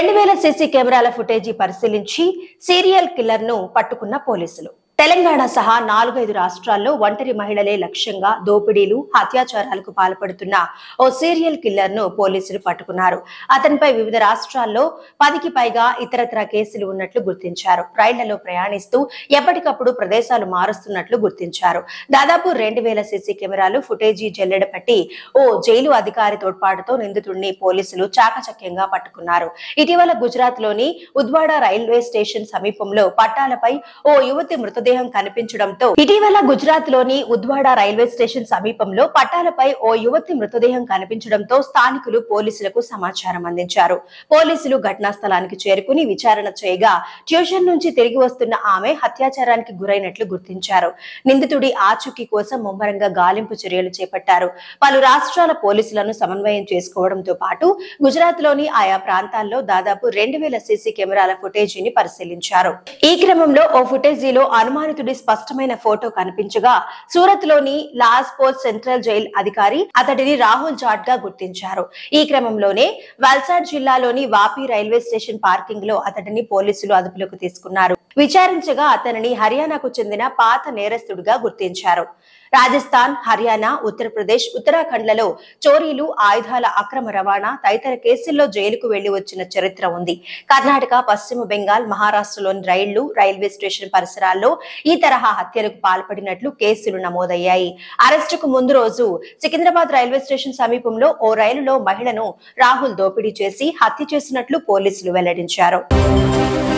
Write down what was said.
రెండు వేల సీసీ కెమెరాల ఫుటేజీ పరిశీలించి సీరియల్ కిల్లర్ ను పట్టుకున్న పోలీసులు తెలంగాణ సహా నాలుగైదు రాష్ట్రాల్లో ఒంటరి మహిళలే లక్ష్యంగా దోపిడీలు అత్యాచారాలకు పాల్పడుతున్న ఓ సీరియల్ కిల్లర్ ను పోలీసులు పట్టుకున్నారు అతనిపై వివిధ రాష్ట్రాల్లో పదికి పైగా ఇతరత్ర కేసులు ఉన్నట్లు గుర్తించారు రైళ్లలో ప్రయాణిస్తూ ఎప్పటికప్పుడు ప్రదేశాలు మారుస్తున్నట్లు గుర్తించారు దాదాపు రెండు వేల సీసీ కెమెరాలు ఫుటేజీ జల్లెడ పట్టి ఓ జైలు అధికారి తోడ్పాటుతో నిందితుడిని పోలీసులు చాకచక్యంగా పట్టుకున్నారు ఇటీవల గుజరాత్ లోని ఉద్వాడ రైల్వే స్టేషన్ సమీపంలో పట్టాలపై ఓ యువతి మృతదేహం కనిపించడంతో ఇటీవల గుజరాత్ లోని ఉద్వాడ రైల్వే స్టేషన్ సమీపంలో పట్టాలపై ఓ యువతి మృతదేహం కనిపించడంతో స్థానికులు పోలీసులకు సమాచారం అందించారు పోలీసులు ఘటనా స్థలానికి చేరుకుని విచారణ చేయగా ట్యూషన్ నుంచి తిరిగి వస్తున్న ఆమె హత్యాచారానికి గురైనట్లు గుర్తించారు నిందితుడి ఆచూకీ కోసం ముమ్మరంగా గాలింపు చర్యలు చేపట్టారు పలు రాష్ట్రాల పోలీసులను సమన్వయం చేసుకోవడంతో పాటు గుజరాత్ లోని ఆయా ప్రాంతాల్లో దాదాపు రెండు వేల సీసీ కెమెరాల ఫుటేజీని పరిశీలించారు ఈ క్రమంలో ఓ ఫుటేజీలో అనుమానితుడి స్పష్టమైన ఫోటో కనిపించగా సూరత్ లోని లాస్పోర్ట్ సెంట్రల్ జైల్ అధికారి అతడిని రాహుల్ జాట్ గా గుర్తించారు ఈ క్రమంలోనే వల్సాడ్ జిల్లాలోని వాపి రైల్వే స్టేషన్ పార్కింగ్ లో అతడిని పోలీసులు అదుపులోకి తీసుకున్నారు విచారించగా అతనిని హర్యానాకు చెందిన పాత నేరస్తుడిగా గుర్తించారు రాజస్థాన్ హర్యానా ఉత్తరప్రదేశ్ ఉత్తరాఖండ్లలో చోరీలు ఆయుధాల అక్రమ రవాణా తదితర కేసుల్లో జైలుకు వెళ్లి వచ్చిన చరిత్ర ఉంది కర్ణాటక పశ్చిమ బెంగాల్ మహారాష్ట్రలోని రైళ్లు రైల్వే స్టేషన్ పరిసరాల్లో ఈ తరహా హత్యలకు పాల్పడినట్లు కేసులు నమోదయ్యాయి అరెస్టుకు ముందు రోజు సికింద్రాబాద్ రైల్వే స్టేషన్ సమీపంలో ఓ రైలులో మహిళను రాహుల్ దోపిడీ చేసి హత్య చేసినట్లు పోలీసులు వెల్లడించారు